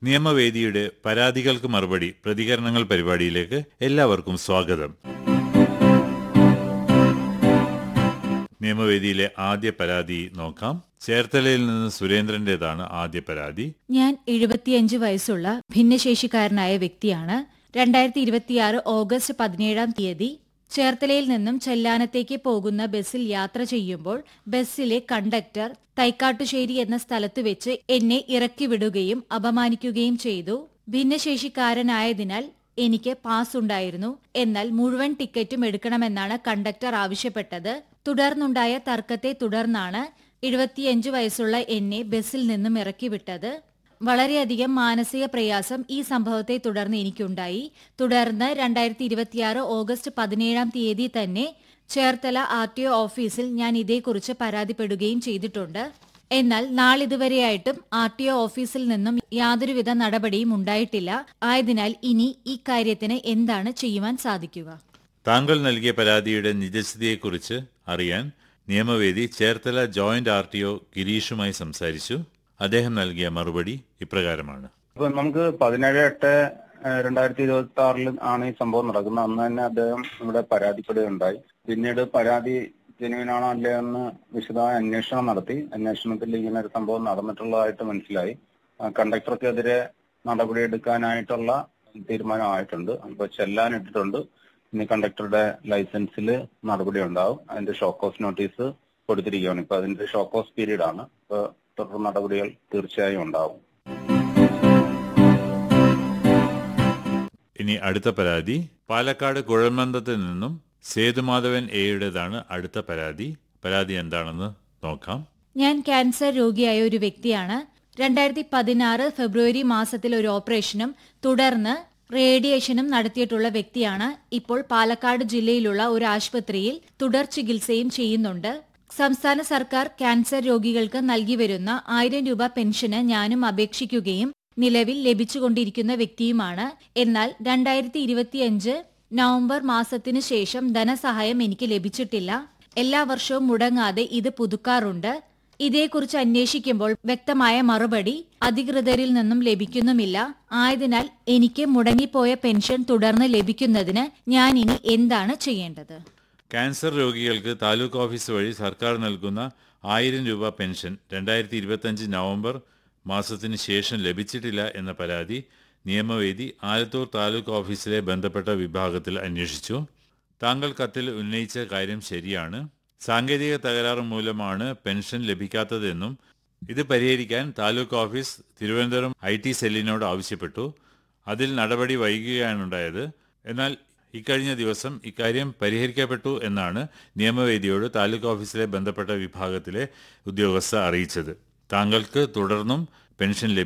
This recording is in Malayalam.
നിയമവേദിയുടെ പരാതികൾക്ക് മറുപടി പ്രതികരണങ്ങൾ പരിപാടിയിലേക്ക് എല്ലാവർക്കും സ്വാഗതം നിയമവേദിയിലെ ആദ്യ പരാതി നോക്കാം ചേർത്തലയിൽ നിന്ന് സുരേന്ദ്രന്റേതാണ് ആദ്യ പരാതി ഞാൻ എഴുപത്തിയഞ്ച് വയസ്സുള്ള ഭിന്നശേഷിക്കാരനായ വ്യക്തിയാണ് രണ്ടായിരത്തി ഇരുപത്തിയാറ് ഓഗസ്റ്റ് പതിനേഴാം തീയതി ചേർത്തലയിൽ നിന്നും ചെല്ലാനത്തേക്ക് പോകുന്ന ബസ്സിൽ യാത്ര ചെയ്യുമ്പോൾ ബസ്സിലെ കണ്ടക്ടർ തൈക്കാട്ടുശ്ശേരി എന്ന സ്ഥലത്ത് വെച്ച് എന്നെ ഇറക്കി വിടുകയും അപമാനിക്കുകയും ചെയ്തു ഭിന്നശേഷിക്കാരനായതിനാൽ എനിക്ക് പാസ് ഉണ്ടായിരുന്നു എന്നാൽ മുഴുവൻ ടിക്കറ്റും എടുക്കണമെന്നാണ് കണ്ടക്ടർ ആവശ്യപ്പെട്ടത് തുടർന്നുണ്ടായ തർക്കത്തെ തുടർന്നാണ് എഴുപത്തിയഞ്ച് വയസ്സുള്ള എന്നെ ബസ്സിൽ നിന്നും ഇറക്കി വിട്ടത് വളരെയധികം മാനസിക പ്രയാസം ഈ സംഭവത്തെ തുടർന്ന് എനിക്കുണ്ടായി തുടർന്ന് രണ്ടായിരത്തി ഇരുപത്തിയാറ് ഓഗസ്റ്റ് പതിനേഴാം തീയതി തന്നെ ചേർത്തല ആർ ടി ഒ ഓഫീസിൽ ഞാൻ ഇതേക്കുറിച്ച് പരാതിപ്പെടുകയും ചെയ്തിട്ടുണ്ട് എന്നാൽ നാളിതുവരെയായിട്ടും ആർ ടി ഒ ഓഫീസിൽ നിന്നും യാതൊരുവിധ നടപടിയും ഉണ്ടായിട്ടില്ല ആയതിനാൽ ഇനി ഈ കാര്യത്തിന് എന്താണ് ചെയ്യുവാൻ സാധിക്കുക താങ്കൾ നൽകിയ പരാതിയുടെ നിജസ്ഥിതിയെക്കുറിച്ച് അറിയാൻ നിയമവേദി Cherthala joint R T O ഗിരീഷുമായി സംസാരിച്ചു അദ്ദേഹം നൽകിയ മറുപടി ഇപ്രകാരമാണ് ഇപ്പൊ നമുക്ക് പതിനേഴ് എട്ട് ഏഹ് രണ്ടായിരത്തി ഇരുപത്തി ആറിൽ ആണ് ഈ സംഭവം നടക്കുന്നത് അന്ന് തന്നെ അദ്ദേഹം ഇവിടെ പരാതിപ്പെടുകയുണ്ടായി പിന്നീട് പരാതി ജനുവിനാണോ അല്ലേ എന്ന് വിശദമായ അന്വേഷണം നടത്തി അന്വേഷണത്തിൽ ഇങ്ങനെ ഒരു സംഭവം നടന്നിട്ടുള്ളതായിട്ട് മനസ്സിലായി ആ കണ്ടക്ടർക്കെതിരെ നടപടിയെടുക്കാനായിട്ടുള്ള തീരുമാനമായിട്ടുണ്ട് അപ്പൊ ചെല്ലാനിട്ടിട്ടുണ്ട് ഇനി കണ്ടക്ടറുടെ ലൈസൻസിൽ നടപടി ഉണ്ടാവും അതിന്റെ ഷോക്ക് ഓഫ് നോട്ടീസ് കൊടുത്തിരിക്കുകയാണ് ഇപ്പൊ അതിന്റെ ഷോക്ക് ഓഫ് പീരീഡ് ആണ് ഇപ്പൊ തുടർ നടപടികൾ തീർച്ചയായും ഉണ്ടാവും ഇനി അടുത്ത പരാതി പാലക്കാട് കുഴൽമന്ദത്ത് നിന്നും സേതുമാധവൻ എയുടേതാണ് അടുത്ത പരാതി പരാതി എന്താണെന്ന് നോക്കാം ഞാൻ ക്യാൻസർ രോഗിയായ ഒരു വ്യക്തിയാണ് രണ്ടായിരത്തി പതിനാറ് ഫെബ്രുവരി മാസത്തിൽ ഒരു ഓപ്പറേഷനും തുടർന്ന് റേഡിയേഷനും നടത്തിയിട്ടുള്ള വ്യക്തിയാണ് ഇപ്പോൾ പാലക്കാട് ജില്ലയിലുള്ള ഒരു ആശുപത്രിയിൽ തുടർ ചികിത്സയും ചെയ്യുന്നുണ്ട് സംസ്ഥാന സർക്കാർ ക്യാൻസർ രോഗികൾക്ക് നൽകി വരുന്ന ആയിരം രൂപ പെൻഷന് ഞാനും അപേക്ഷിക്കുകയും നിലവിൽ ലഭിച്ചുകൊണ്ടിരിക്കുന്ന വ്യക്തിയുമാണ് എന്നാൽ രണ്ടായിരത്തി ഇരുപത്തിയഞ്ച് നവംബർ മാസത്തിനു ശേഷം ധനസഹായം എനിക്ക് ലഭിച്ചിട്ടില്ല എല്ലാ വർഷവും മുടങ്ങാതെ ഇത് പുതുക്കാറുണ്ട് ഇതേക്കുറിച്ച് അന്വേഷിക്കുമ്പോൾ വ്യക്തമായ മറുപടി അധികൃതരിൽ നിന്നും ലഭിക്കുന്നുമില്ല ആയതിനാൽ എനിക്ക് മുടങ്ങിപ്പോയ പെൻഷൻ തുടർന്ന് ലഭിക്കുന്നതിന് ഞാൻ ഇനി എന്താണ് ചെയ്യേണ്ടത് ക്യാൻസർ രോഗികൾക്ക് താലൂക്ക് ഓഫീസ് വഴി സർക്കാർ നൽകുന്ന ആയിരം രൂപ പെൻഷൻ രണ്ടായിരത്തി ഇരുപത്തഞ്ച് നവംബർ മാസത്തിന് ശേഷം ലഭിച്ചിട്ടില്ല എന്ന പരാതി നിയമവേദി ആലത്തൂർ താലൂക്ക് ഓഫീസിലെ ബന്ധപ്പെട്ട വിഭാഗത്തിൽ അന്വേഷിച്ചു താങ്കൾ കത്തിൽ ഉന്നയിച്ച കാര്യം ശരിയാണ് സാങ്കേതിക തകരാറ് മൂലമാണ് പെൻഷൻ ലഭിക്കാത്തതെന്നും ഇത് പരിഹരിക്കാൻ taluk office Thiruvananthapuram I T സെല്ലിനോട് ആവശ്യപ്പെട്ടു അതിൽ നടപടി വൈകുകയാണുണ്ടായത് എന്നാൽ ഇക്കഴിഞ്ഞ ദിവസം ഇക്കാര്യം പരിഹരിക്കപ്പെട്ടു എന്നാണ് നിയമവേദിയോട് താലൂക്ക് ഓഫീസിലെ ബന്ധപ്പെട്ട വിഭാഗത്തിലെ ഉദ്യോഗസ്ഥ അറിയിച്ചത് താങ്കൾക്ക് തുടർന്നും പെൻഷൻ